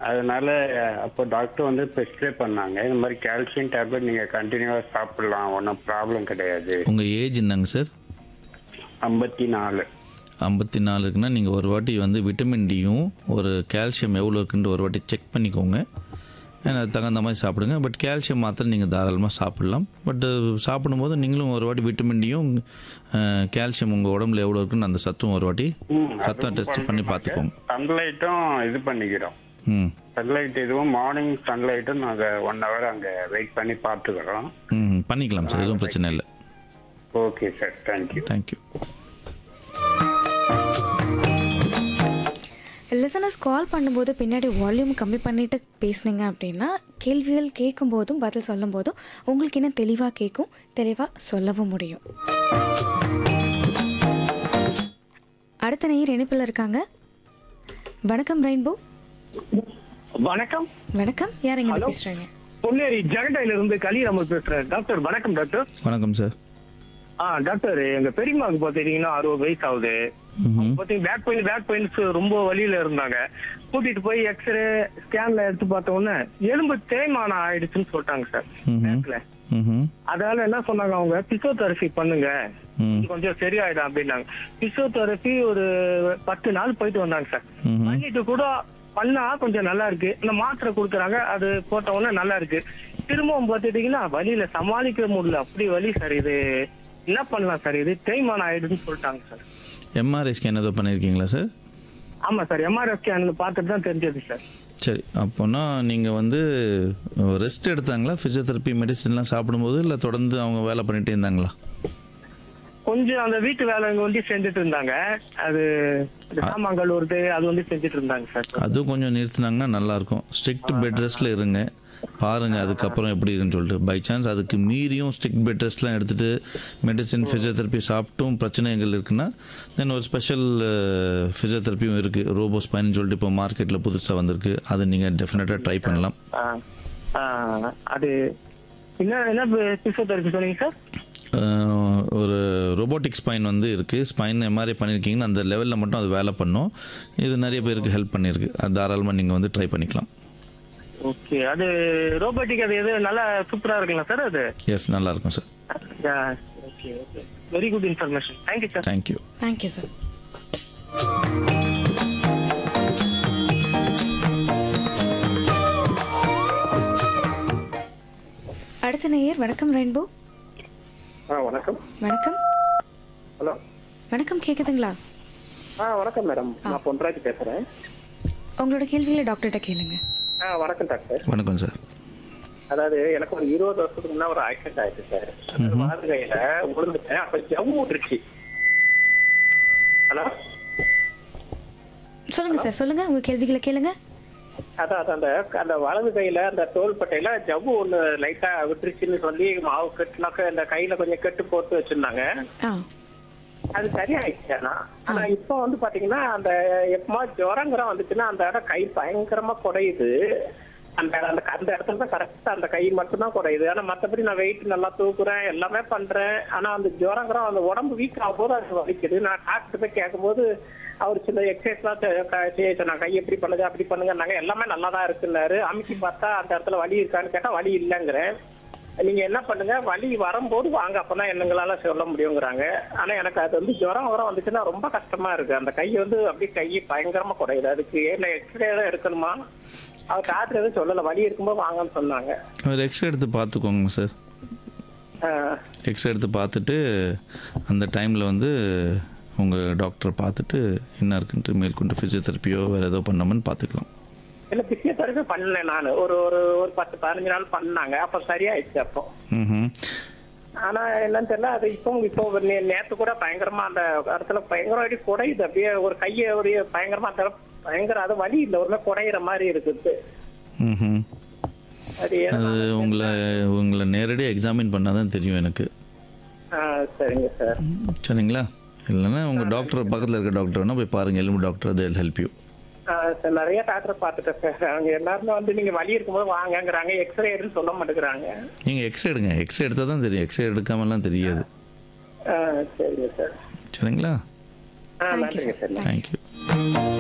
அதனால அப்போ டாக்டர் வந்து ப்ரிஸ்கிரைப் பண்ணாங்க இந்த மாதிரி கால்சியம் டேப்லெட் நீங்கள் கண்டினியூவாக சாப்பிடலாம் ஒன்றும் ப்ராப்ளம் கிடையாது உங்கள் ஏஜ் என்னங்க சார் ஐம்பத்தி நாலு ஐம்பத்தி நாலு இருக்குன்னா நீங்கள் ஒரு வாட்டி வந்து விட்டமின் டியும் ஒரு கால்சியம் எவ்வளோ இருக்குன்ட்டு ஒரு வாட்டி செக் பண்ணிக்கோங்க ஏன்னா அதுக்கு தகுந்த மாதிரி சாப்பிடுங்க பட் கால்சியம் மாத்திரை நீங்கள் தாராளமாக சாப்பிடலாம் பட் சாப்பிடும்போது நீங்களும் ஒரு வாட்டி விட்டமின் டியும் கால்சியம் உங்கள் உடம்புல எவ்வளோ இருக்குன்னு அந்த சத்தும் ஒரு வாட்டி ரத்தம் டெஸ்ட் பண்ணி பார்த்துக்கோங்க சன்லைட்டும் இது பண்ணிக்கிறோம் ம் சன்லைட் இதுவும் மார்னிங் சன்லைட்டும் நாங்கள் ஒன் ஹவர் அங்கே வெயிட் பண்ணி பார்த்துக்கிறோம் ம் பண்ணிக்கலாம் சார் எதுவும் பிரச்சனை இல்லை okay sir thank you thank you listeners call பண்ணும்போது பின்னாடி வால்யூம் கம்மி பண்ணிட்டு பேசுனீங்க அப்படின்னா கேள்விகள் கேட்கும் போதும் பதில் சொல்லும் போதும் உங்களுக்கு இன்னும் தெளிவாக கேட்கும் தெளிவாக சொல்லவும் முடியும் அடுத்த நேயர் இணைப்பில் இருக்காங்க வணக்கம் ரெயின்போ வணக்கம் வணக்கம் யார் எங்க பேசுறீங்க பொன்னேரி ஜெகண்டையில இருந்து கலிராமர் பேசுறேன் டாக்டர் வணக்கம் டாக்டர் வணக்கம் சார் ஆ டாக்டர் எங்க பெரியம்மாவுக்கு பாத்தீங்கன்னா அறுபது வயசு ஆகுது ம் பாத்தீங்க பேக் பெயின் பேக் பெயின்ஸ் ரொம்ப வலியில இருந்தாங்க கூட்டிட்டு போய் எக்ஸ்ரே ஸ்கேன்ல எடுத்து பார்த்த உடனே எலும்பு தேய்மானம் ஆயிடுச்சுன்னு சொல்லிட்டாங்க சார் ம்ஹும். பேக்ல ம் அதனால என்ன சொன்னாங்க அவங்க பிசியோதெரபி பண்ணுங்க ம் இது கொஞ்சம் சரியாயிடும் அப்படின்னாங்க பிசியோதெரபி ஒரு பத்து நாள் போயிட்டு வந்தாங்க சார் ம்ஹும். பண்ணிட்டு கூட பண்ணா கொஞ்சம் நல்லா இருக்கு இந்த மாத்திரை கொடுக்குறாங்க அது போட்ட உடனே நல்லா இருக்கு திரும்பவும் பார்த்துட்டீங்கன்னா வலியில சமாளிக்க முடியல அப்படி வலி சார் இது என்ன பண்ணலாம் சார் இது தேய்மானம் ஆயிடுன்னு சொல்லிட்டாங்க சார் எம்ஆர்ஐ ஸ்கேன் ஏதோ பண்ணியிருக்கீங்களா சார் ஆமா சார் எம்ஆர்எஃப் ஸ்கேன் பார்த்துட்டு தான் தெரிஞ்சது சார் சரி அப்போனா நீங்கள் வந்து ரெஸ்ட் எடுத்தாங்களா ஃபிசியோதெரப்பி மெடிசின்லாம் சாப்பிடும்போது இல்லை தொடர்ந்து அவங்க வேலை பண்ணிகிட்டே இருந்தாங்களா கொஞ்சம் அந்த வீட்டு வேலை வந்து செஞ்சுட்டு இருந்தாங்க அது இந்த சாமான்கள் வருது அது வந்து செஞ்சுட்டு இருந்தாங்க சார் அதுவும் கொஞ்சம் நிறுத்தினாங்கன்னா நல்லாயிருக்கும் ஸ்ட்ரிக்ட் பெட் ரெஸ்ட்டில் இருங்க பாருங்க அதுக்கப்புறம் எப்படி இருக்குன்னு சொல்லிட்டு பை சான்ஸ் அதுக்கு மீறியும் ஸ்ட்ரிக்ட் பெட் ரெஸ்ட்லாம் எடுத்துகிட்டு மெடிசின் ஃபிசியோதெரப்பி சாப்பிட்டும் பிரச்சனைகள் இருக்குன்னா தென் ஒரு ஸ்பெஷல் ஃபிசியோதெரப்பியும் இருக்குது ரோபோ ஸ்பைன்னு சொல்லிட்டு இப்போ மார்க்கெட்டில் புதுசாக வந்திருக்கு அதை நீங்கள் டெஃபினட்டாக ட்ரை பண்ணலாம் ஆ, ஆ, அது என்ன என்ன பிசியோதெரபி சொன்னீங்க சார் அஹ் ஒரு robotic ஸ்பைன் வந்து இருக்குது ஸ்பைன் எம்ஆர்ஐ பண்ணியிருக்கீங்கன்னா அந்த லெவலில் மட்டும் அது வேலை பண்ணும் இது நிறைய பேருக்கு ஹெல்ப் பண்ணியிருக்கு அது தாராளமாக நீங்கள் வந்து ட்ரை பண்ணிக்கலாம் ஓகே அது ரோபோட்டிக் அது எது நல்லா சூப்பரா இருக்குங்களா சார் அது எஸ் நல்லாயிருக்கும் sir okay okay very good information thank you sir thank you thank you sir அடுத்த நேயர் வணக்கம் ரெயின்போ ஆ வணக்கம் வணக்கம் ஹலோ வணக்கம் கேக்குதுங்களா ஆ வணக்கம் மேடம் நான் பொன்ராஜ் பேசுறேன் உங்களோட கேள்விகளை டாக்டர்கிட்ட கேளுங்க ஆ வணக்கம் டாக்டர் வணக்கம் சார் அதாவது எனக்கு ஒரு இருபது வருஷத்துக்கு முன்ன ஒரு ஆக்சிடென்ட் ஆயிடுச்சு சார் வலது கையில விழுந்துட்டேன் அப்ப ஜவ்வு விட்டுருச்சு ஹலோ சொல்லுங்க சார் சொல்லுங்க உங்க கேள்விகளை கேளுங்க அதான் அதான் அந்த அந்த வலது கையில அந்த தோள்பட்டையில ஜவ்வு ஒண்ணு லைட்டா விட்டுருச்சுன்னு சொல்லி மாவு கட்டுனாக்க அந்த கையில கொஞ்சம் கெட்டு போட்டு வச்சிருந்தாங்க ஆ அது சரியாயிடுச்சு ஆனா ஆனா இப்போ வந்து பாத்தீங்கன்னா அந்த எப்பமா ஜுரங்கிறம் வந்துச்சுன்னா அந்த இடம் கை பயங்கரமா குறையுது அந்த அந்த அந்த இடத்துல தான் கரெக்டா அந்த கை மட்டும்தான் குறையுது ஆனா மத்தபடி நான் வெயிட் நல்லா தூக்குறேன் எல்லாமே பண்றேன் ஆனா அந்த ஜுரங்கிறம் அந்த உடம்பு வீக் ஆகும் போது அது வலிக்குது நான் டாக்டர் போய் கேட்கும்போது அவர் சில எக்ஸசைஸ்லாம் செய்ய சொன்னாங்க கை எப்படி பண்ணுங்க அப்படி பண்ணுங்க நாங்க எல்லாமே நல்லா தான் இருக்குன்னாரு அமுக்கி பார்த்தா அந்த இடத்துல வலி இருக்கான்னு கேட்டா வலி இல்லைங்கிறேன் நீங்க என்ன பண்ணுங்க வலி வரும்போது வாங்க அப்பதான் என்னங்களால சொல்ல முடியுங்கிறாங்க ஆனா எனக்கு அது வந்து ஜுரம் வர வந்துச்சுன்னா ரொம்ப கஷ்டமா இருக்கு அந்த கை வந்து அப்படியே கை பயங்கரமா குறையுது அதுக்கு என்ன எக்ஸ்ரே தான் எடுக்கணுமா அவர் டாக்டர் எதுவும் சொல்லல வலி இருக்கும்போது வாங்கன்னு சொன்னாங்க ஒரு எக்ஸ்ரே எடுத்து பார்த்துக்கோங்க சார் ஆஹ் எக்ஸ்ரே எடுத்து பார்த்துட்டு அந்த டைமில் வந்து உங்கள் டாக்டரை பார்த்துட்டு என்ன இருக்குன்ட்டு மேற்கொண்டு ஃபிசியோதெரப்பியோ வேறு ஏதோ பண்ணோம்னு பார்த்துக்கலாம் இல்ல பிசியோதெரபி பண்ணேன் நான் ஒரு ஒரு ஒரு பத்து பதினஞ்சு நாள் பண்ணாங்க அப்ப சரியாயிடுச்சு அப்போ ம் ஆனா என்னன்னு தெரியல அது இப்போ இப்போ ஒரு நே- நேத்து கூட பயங்கரமா அந்த இடத்துல பயங்கரமா அப்படி குடையுது அப்படியே ஒரு கையை ஒரு பயங்கரமா அந்த இடம் பயங்கர அது வலி இல்லை ஒரு மாதிரி குடையிற மாதிரி இருக்குது ம் அது ஏன்னா- அது உங்களை உங்களை நேரடியாக எக்ஸாமின் பண்ணால் தான் தெரியும் எனக்கு ஆ, சரிங்க சார் சரிங்களா இல்லைன்னா உங்கள் டாக்டர் பக்கத்தில் இருக்க டாக்டர் வேணால் போய் பாருங்கள் எலும்பு டாக்டர் அது ஹெல்ப் யூ ஆ, சார் நிறைய டாக்டர் பார்த்துட்டேன் சார் அவங்க எல்லாருமே வந்து நீங்க வலி இருக்கும்போது வாங்கங்கிறாங்க எக்ஸ்ரே எடுன்னு சொல்ல மாட்டேங்கிறாங்க நீங்கள் எக்ஸ்ரே எடுங்க எக்ஸ்ரே எடுத்தால் தான் தெரியும் எக்ஸ்ரே எடுக்காமலாம் தெரியாது ஆ, சரிங்க சார் சரிங்களா ஆ நன்றிங்க சார் தேங்க்யூ